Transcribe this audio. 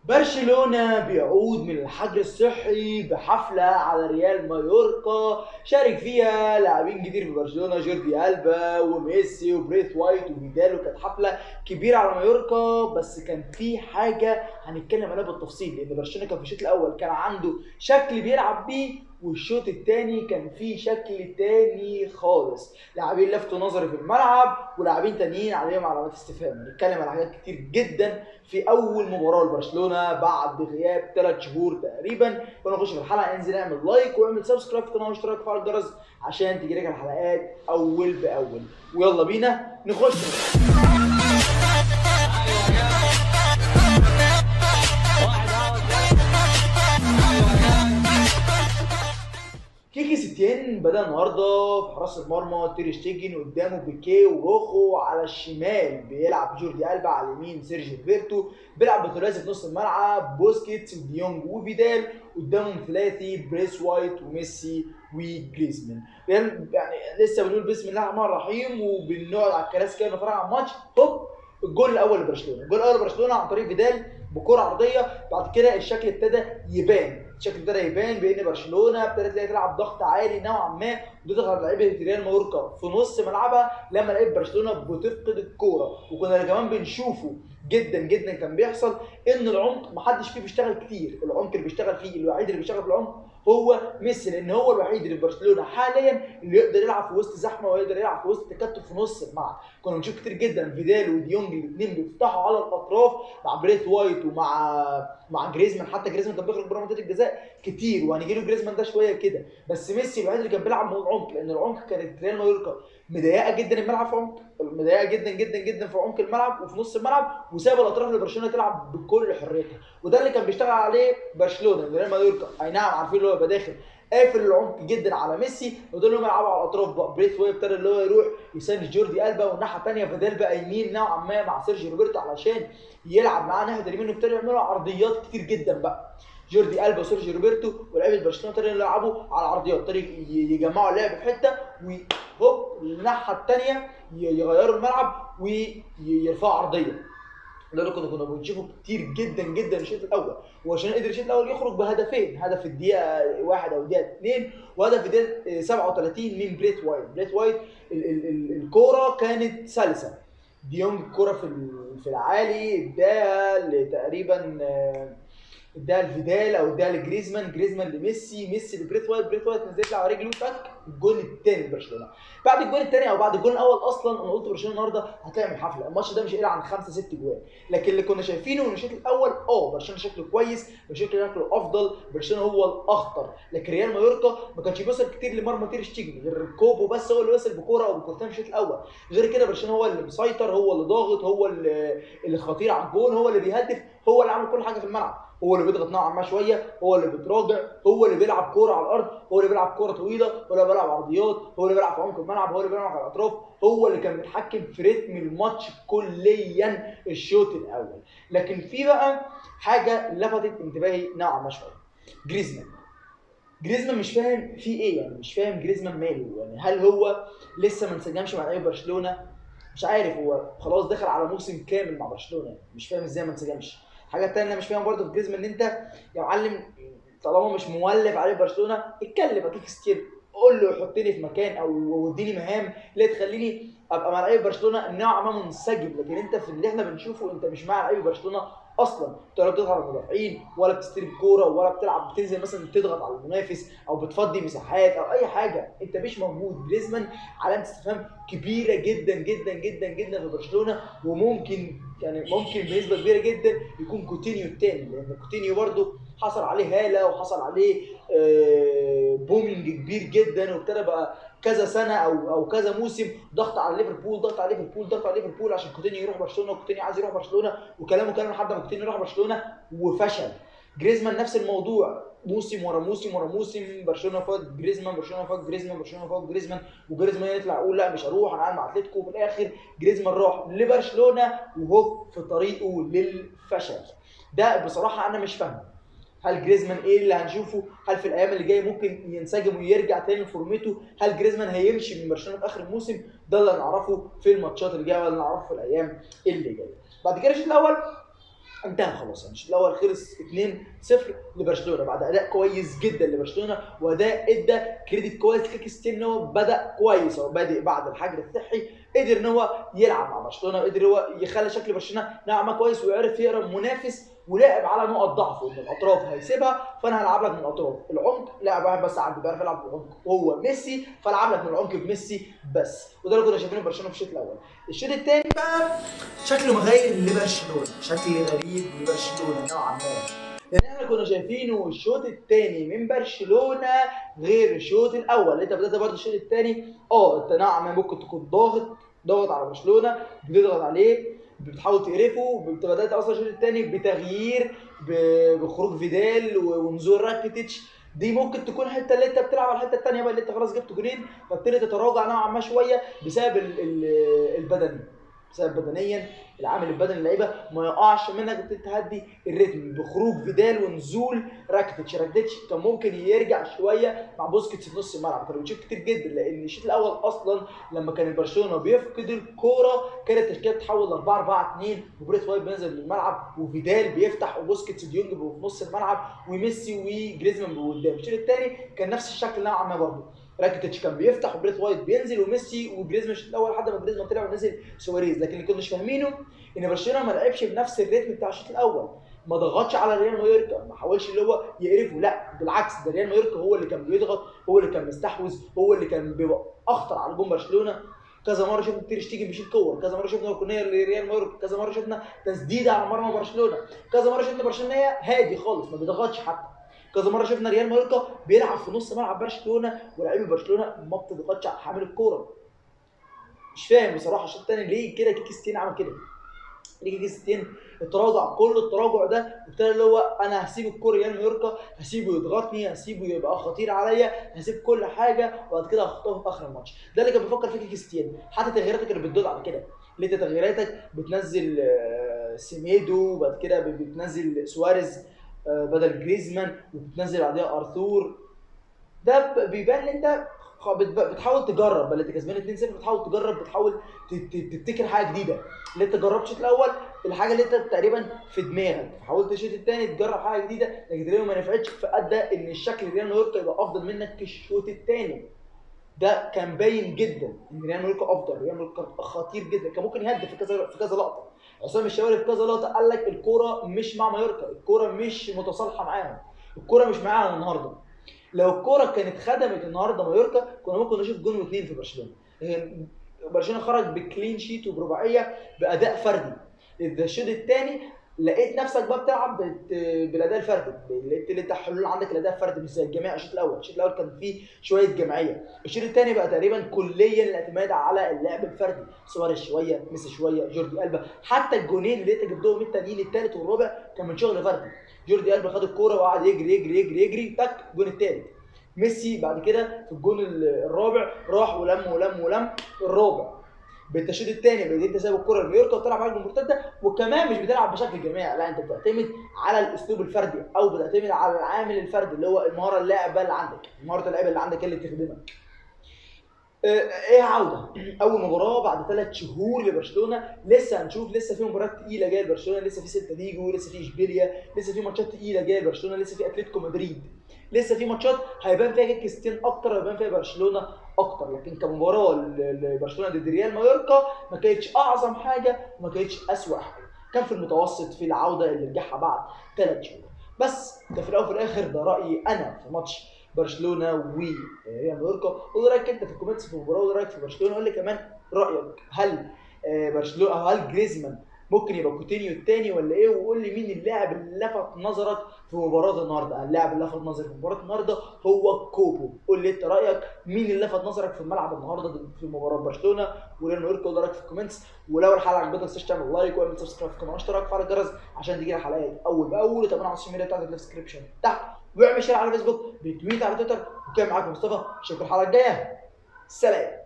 برشلونة بيعود من الحجر الصحي بحفلة على ريال مايوركا شارك فيها لاعبين كتير في برشلونة جوردي ألبا وميسي وبريث وايت وفيدال وكانت حفلة كبيرة على مايوركا بس كان في حاجة هنتكلم عليها بالتفصيل لأن برشلونة كان في الشوط الأول كان عنده شكل بيلعب بيه والشوط الثاني كان فيه شكل تاني خالص لاعبين لفتوا نظري في الملعب ولاعبين تانيين عليهم علامات استفهام نتكلم على حاجات كتير جدا في اول مباراه لبرشلونه بعد غياب ثلاث شهور تقريبا ونخش في الحلقه انزل اعمل لايك واعمل سبسكرايب في القناه واشتراك وفعل الجرس عشان تجيلك الحلقات اول باول ويلا بينا نخش كيكي ستين بدا النهارده في حراس المرمى تير شتيجن قدامه بيكيه وروخو على الشمال بيلعب جوردي ألبا على اليمين سيرجيو روبرتو بيلعب بثلاثي في نص الملعب بوسكيتس وديونج وفيدال قدامهم ثلاثي بريس وايت وميسي وجريزمان يعني لسه بنقول بسم الله الرحمن الرحيم وبنقعد على الكراسي كده نتفرج على الماتش هوب الجول الاول لبرشلونه الجول الاول لبرشلونه عن طريق فيدال بكره عرضيه بعد كده الشكل ابتدى يبان الشكل ابتدى يبان بان برشلونه ابتدت تلاقي تلعب ضغط عالي نوعا ما وتضغط على لعيبه ريال مايوركا في نص ملعبها لما لعيبه برشلونه بتفقد الكوره وكنا كمان بنشوفه جدا جدا كان بيحصل ان العمق محدش فيه بيشتغل كتير العمق اللي بيشتغل فيه الوحيد اللي بيشتغل في العمق هو ميسي لان هو الوحيد اللي في برشلونه حاليا اللي يقدر يلعب في وسط زحمه ويقدر يلعب في وسط تكتل في نص الملعب كنا بنشوف كتير جدا فيدال وديونج الاثنين بيفتحوا على الاطراف مع بريث وايت ومع مع جريزمان حتى جريزمان كان بيخرج بره منطقه الجزاء كتير وهنيجي له جريزمان ده شويه كده بس ميسي الوحيد اللي كان بيلعب من العمق لان العمق كانت ريال مايوركا مضايقه جدا الملعب في عمق مضايقه جدا جدا جدا في عمق الملعب وفي نص الملعب وساب الاطراف لبرشلونه تلعب بكل حريتها وده اللي كان بيشتغل عليه برشلونه ريال مايوركا اي نعم عارفين اللي هو يبقى داخل قافل العمق جدا على ميسي ودول اللي هم يلعبوا على الاطراف بقى بريث واي ابتدى اللي هو يروح يساند جوردي البا والناحيه الثانيه فيدال بقى يمين نوعا ما مع سيرجيو روبرتو علشان يلعب معاه ناحيه اليمين وابتدوا يعملوا عرضيات كتير جدا بقى جوردي البا وسيرجيو روبرتو ولاعيبه برشلونه ابتدوا يلعبوا على العرضيات ابتدوا يجمعوا اللعب في حته وهوب الناحيه الثانيه يغيروا الملعب ويرفعوا عرضيه ده اللي كنا كنا بنشوفه كتير جدا جدا الشوط الاول وعشان قدر الشوط الاول يخرج بهدفين هدف الدقيقه واحد او الدقيقه اثنين وهدف الدقيقه 37 من بريت وايت بريت وايت ال ال ال الكوره كانت سلسه ديونج الكوره في في العالي اداها تقريبا اداها لفيدال او اداها لجريزمان جريزمان لميسي ميسي لبريت وايت بريت وايت نزلت على رجله تك الجول الثاني لبرشلونه بعد الجول الثاني او بعد الجول الاول اصلا انا قلت برشلونه النهارده هتعمل حفله الماتش ده مش هيقل عن خمسه ست جوال لكن اللي كنا شايفينه ان الشوط الاول اه برشلونه شكله كويس برشلونه شكله افضل برشلونه هو الاخطر لكن ريال مايوركا ما كانش بيوصل كتير لمرمى تير شتيجن غير كوبو بس هو اللي وصل بكوره او بكورتين في الشوط الاول غير كده برشلونه هو اللي مسيطر هو اللي ضاغط هو اللي, اللي خطير على الجون هو اللي بيهدف هو اللي عامل كل حاجه في الملعب هو اللي بيضغط نوعا ما شويه هو اللي بيتراجع هو اللي بيلعب كوره على الارض هو اللي بيلعب كوره طويله هو اللي بيلعب عرضيات هو اللي بيلعب في عمق الملعب هو اللي بيلعب على الاطراف هو اللي كان بيتحكم في رتم الماتش كليا الشوط الاول لكن في بقى حاجه لفتت انتباهي نوعا ما شويه جريزمان جريزمان مش فاهم في ايه يعني مش فاهم جريزمان ماله يعني هل هو لسه ما انسجمش مع لعيبه برشلونه مش عارف هو خلاص دخل على موسم كامل مع برشلونه مش فاهم ازاي ما انسجمش حاجه تانية مش فاهم برضه في جريزمان ان انت يا معلم طالما مش مولف عليه برشلونه اتكلم اكيد كتير قول له حطني في مكان او اديني مهام اللي تخليني ابقى مع لعيبه برشلونه نوعا ما منسجم لكن انت في اللي احنا بنشوفه انت مش مع لعيبه برشلونه اصلا انت ولا بتضغط على المدافعين ولا بتستلم كوره ولا بتلعب بتنزل مثلا تضغط على المنافس او بتفضي مساحات او اي حاجه انت مش موجود جريزمان علامه استفهام كبيره جدا جدا جدا جدا في برشلونه وممكن يعني ممكن بنسبه كبيره جدا يكون كوتينيو الثاني لان كوتينيو برده حصل عليه هاله وحصل عليه بومينج كبير جدا وابتدى بقى كذا سنه او او كذا موسم ضغط على ليفربول ضغط على ليفربول ضغط على ليفربول عشان كوتينيو يروح برشلونه وكوتينيو عايز يروح برشلونه وكلامه كلام لحد ما كوتينيو يروح برشلونه وفشل جريزمان نفس الموضوع موسم ورا موسم ورا موسم برشلونه فات جريزمان برشلونه فات جريزمان برشلونه فات جريزمان وجريزمان يطلع يقول لا مش هروح انا قاعد مع اتلتيكو وفي الاخر جريزمان راح لبرشلونه وهو في طريقه للفشل ده بصراحه انا مش فاهمه هل جريزمان ايه اللي هنشوفه؟ هل في الايام اللي جايه ممكن ينسجم ويرجع تاني لفورمته؟ هل جريزمان هيمشي من برشلونه في اخر الموسم؟ ده اللي نعرفه في الماتشات اللي جايه ولا نعرفه في الايام اللي جايه. بعد كده الشوط الاول انتهى خلاص يعني الشوط الاول خلص 2-0 لبرشلونه بعد اداء كويس جدا لبرشلونه واداء ادى كريدت كويس لكريستيان ان هو بدا كويس هو بادئ بعد الحجر الصحي قدر ان هو يلعب مع برشلونه وقدر هو يخلي شكل برشلونه نوعا ما كويس ويعرف يقرا المنافس ولعب على نقط ضعفه ان الاطراف هيسيبها فانا هلعب لك من الاطراف العمق لاعب واحد بس عنده بيعرف يلعب بالعمق وهو ميسي فالعب لك من العمق بميسي بس وده اللي كنا شايفينه في برشلونه في الشوط الاول الشوط الثاني بقى شكله مغاير لبرشلونه شكل غريب لبرشلونه نوعا ما لان احنا كنا شايفينه الشوط الثاني من برشلونه غير الشوط الاول انت بدات برضه الشوط الثاني اه انت نوعا ما ممكن تكون ضاغط ضاغط على برشلونه بتضغط عليه بتحاول تقرفه انت بدات اصلا الشوط الثاني بتغيير ب- بخروج فيدال و- ونزول راكيتيتش دي ممكن تكون الحته اللي انت بتلعب على الحته الثانيه بقى اللي انت خلاص جبت جولين فابتدي تتراجع نوعا ما شويه بسبب ال- ال- البدني بسبب بدنيا العامل البدني اللعيبه ما يقعش منك وتبتدي تهدي الريتم بخروج فيدال ونزول راكيتيتش راكيتيتش كان ممكن يرجع شويه مع بوسكيتس في نص الملعب كنا بنشوف كتير جدا لان الشوط الاول اصلا لما كان برشلونه بيفقد الكوره كانت التشكيله بتتحول ل 4 4 2 وبريت وايت بينزل من الملعب وفيدال بيفتح وبوسكيتس ديونج بيبقوا في نص الملعب وميسي وجريزمان بيبقوا قدام الشوط الثاني كان نفس الشكل نوعا ما برضه راكيتيتش كان بيفتح وبريت وايت بينزل وميسي وجريزمان الشوط الاول لحد ما جريزمان طلع ونزل سواريز لكن اللي كناش فاهمينه ان برشلونه ما لعبش بنفس الريتم بتاع الشوط الاول ما ضغطش على ريال مايوركا ما حاولش اللي هو يقرفه لا بالعكس ده ريال مايوركا هو اللي كان بيضغط هو اللي كان مستحوذ هو اللي كان بيبقى اخطر على جون برشلونه كذا مره شفنا تير شتيجن بيشيل كور كذا مره شفنا ركنيه لريال مايوركا كذا مره شفنا تسديده على مرمى برشلونه كذا مره شفنا برشلونه هي هادي خالص ما بيضغطش حتى كذا مره شفنا ريال مايوركا بيلعب في نص ملعب برشلونه ولاعيبه برشلونه ما بتضغطش على حامل الكوره مش فاهم بصراحه الشوط الثاني ليه كده كيكي ستين عمل كده ليه كيكي ستين التراجع كل التراجع ده ابتدى اللي هو انا هسيب الكوره ريال مايوركا هسيبه يضغطني هسيبه يبقى خطير عليا هسيب كل حاجه وبعد كده هخطفه في اخر الماتش ده اللي كان بيفكر فيه كيكي ستين حتى تغييراتك كانت بتدل على كده اللي انت تغييراتك بتنزل آه، سيميدو وبعد كده بتنزل سواريز آه، بدل جريزمان وبتنزل بعديها ارثور ده ب- بيبان ان انت خ- بت- بتحاول تجرب بل انت كسبان 2-0 بتحاول تجرب بتحاول ت- ت- تبتكر حاجه جديده اللي انت جربت الشوط الاول الحاجه اللي انت تقريبا في دماغك حاولت الشوط الثاني تجرب حاجه جديده لكن تقريبا ما نفعتش فادى ان الشكل ريال مايوركا يبقى افضل منك الشوط الثاني ده كان باين جدا ان ريال مايوركا افضل ريال مايوركا خطير جدا كان ممكن يهدف في كذا في كذا لقطه عصام الشوالي في كذا لقطه قال لك الكوره مش مع مايوركا الكوره مش متصالحه معاهم الكوره مش معاهم النهارده لو الكوره كانت خدمت النهارده مايوركا كنا ممكن نشوف جون واثنين في برشلونه هي برشلونه خرج بكلين شيت وبرباعيه باداء فردي اذا الشوط الثاني لقيت نفسك بقى بتلعب بت- بالاداء الفردي لقيت اللي انت حلول عندك الاداء الفردي مش زي الجماعي الشوط الاول الشوط الاول كان فيه شويه جماعيه الشوط الثاني بقى تقريبا كليا الاعتماد على اللعب الفردي سواريز شويه ميسي شويه جوردي البا حتى الجونين اللي انت جبتهم التانيين الثالث والرابع كان من شغل فردي جوردي البا خد الكوره وقعد يجري يجري يجري يجري تك الجون الثالث ميسي بعد كده في الجون ال- الرابع راح ولم ولم ولم الرابع بالتشويط الثاني بقيت انت سايب الكره لمايوركا وبتلعب على المرتده وكمان مش بتلعب بشكل جماعي لا انت بتعتمد على الاسلوب الفردي او بتعتمد على العامل الفردي اللي هو المهاره اللعبه اللي عندك مهاره اللعيبه اللي عندك هي اللي بتخدمك آه، ايه عوده اول مباراه بعد ثلاث شهور لبرشلونه لسه هنشوف لسه في مباريات تقيله جايه لبرشلونه لسه في سيلتا فيجو لسه في اشبيليا لسه في ماتشات تقيله جايه لبرشلونه لسه في اتلتيكو مدريد لسه في ماتشات هيبان فيها كريستيان اكتر هيبان فيها برشلونه اكتر لكن كمباراه ل- لبرشلونه ضد ريال مايوركا ما كانتش اعظم حاجه وما كانتش اسوأ حاجه كان في المتوسط في العوده اللي رجعها بعد ثلاث شهور بس ده في الاول وفي الاخر ده رايي انا في ماتش برشلونه وريال مايوركا قول رايك انت في الكومنتس في المباراه وقول رايك في برشلونه قول لي كمان رايك هل آه، برشلونه هل جريزمان ممكن يبقى كوتينيو الثاني ولا ايه وقول لي مين اللاعب اللي لفت نظرك في مباراه النهارده اللاعب اللي لفت نظري في مباراه النهارده هو كوبو قول لي انت رايك مين اللي لفت نظرك في الملعب النهارده ضد- في مباراه برشلونه وريال مايوركا قول رايك في الكومنتس ولو الحلقه عجبتك ما تنساش تعمل لايك واعمل سبسكرايب في القناه واشترك وفعل الجرس عشان تجيلك حلقات اول باول وتابعنا على السوشيال ميديا بتاعت الديسكربشن تحت واعمل شير على فيسبوك ريتويت على تويتر وكان معاكم مصطفى اشوفكم الحلقه الجايه سلام